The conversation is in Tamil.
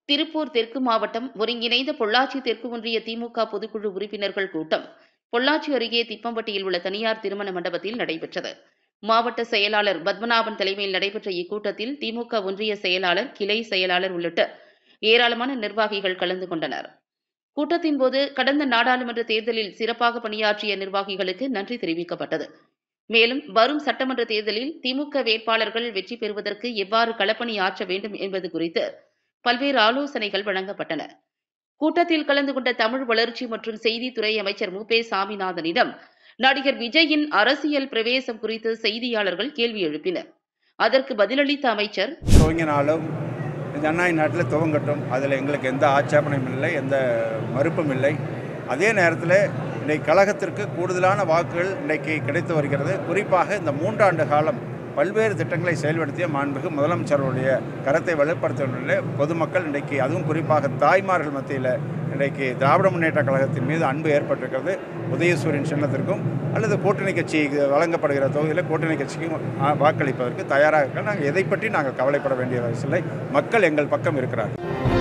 திருப்பூர் தெற்கு மாவட்டம் ஒருங்கிணைந்த பொள்ளாச்சி தெற்கு ஒன்றிய திமுக பொதுக்குழு உறுப்பினர்கள் கூட்டம் பொள்ளாச்சி அருகே திப்பம்பட்டியில் உள்ள தனியார் திருமண மண்டபத்தில் நடைபெற்றது மாவட்ட செயலாளர் பத்மநாபன் தலைமையில் நடைபெற்ற இக்கூட்டத்தில் திமுக ஒன்றிய செயலாளர் கிளை செயலாளர் உள்ளிட்ட ஏராளமான நிர்வாகிகள் கலந்து கொண்டனர் கூட்டத்தின் போது கடந்த நாடாளுமன்ற தேர்தலில் சிறப்பாக பணியாற்றிய நிர்வாகிகளுக்கு நன்றி தெரிவிக்கப்பட்டது மேலும் வரும் சட்டமன்ற தேர்தலில் திமுக வேட்பாளர்கள் வெற்றி பெறுவதற்கு எவ்வாறு களப்பணி ஆற்ற வேண்டும் என்பது குறித்து பல்வேறு ஆலோசனைகள் வழங்கப்பட்டன கூட்டத்தில் கலந்து கொண்ட தமிழ் வளர்ச்சி மற்றும் செய்தித்துறை அமைச்சர் மு பே சாமிநாதனிடம் நடிகர் விஜயின் அரசியல் பிரவேசம் குறித்து செய்தியாளர்கள் கேள்வி எழுப்பினர் அதற்கு பதிலளித்த அமைச்சர் துவங்கினாலும் ஜனநாயக நாட்டில் துவங்கட்டும் அதில் எங்களுக்கு எந்த ஆட்சேபனையும் இல்லை எந்த மறுப்பும் இல்லை அதே நேரத்தில் இன்றைக்கு கழகத்திற்கு கூடுதலான வாக்குகள் இன்றைக்கு கிடைத்து வருகிறது குறிப்பாக இந்த மூன்றாண்டு காலம் பல்வேறு திட்டங்களை செயல்படுத்திய மாண்புமிகு முதலமைச்சருடைய கரத்தை வலுப்படுத்துவதில் பொதுமக்கள் இன்றைக்கு அதுவும் குறிப்பாக தாய்மார்கள் மத்தியில் இன்றைக்கு திராவிட முன்னேற்ற கழகத்தின் மீது அன்பு ஏற்பட்டிருக்கிறது உதயசூரியன் சின்னத்திற்கும் அல்லது கூட்டணி கட்சிக்கு வழங்கப்படுகிற தொகுதியில் கூட்டணி கட்சிக்கும் ஆ, வாக்களிப்பதற்கு தயாராக இருக்கிறோம் நாங்கள் எதை பற்றி நாங்கள் கவலைப்பட வேண்டிய அவசியம் இல்லை மக்கள் எங்கள் பக்கம் இருக்கிறார்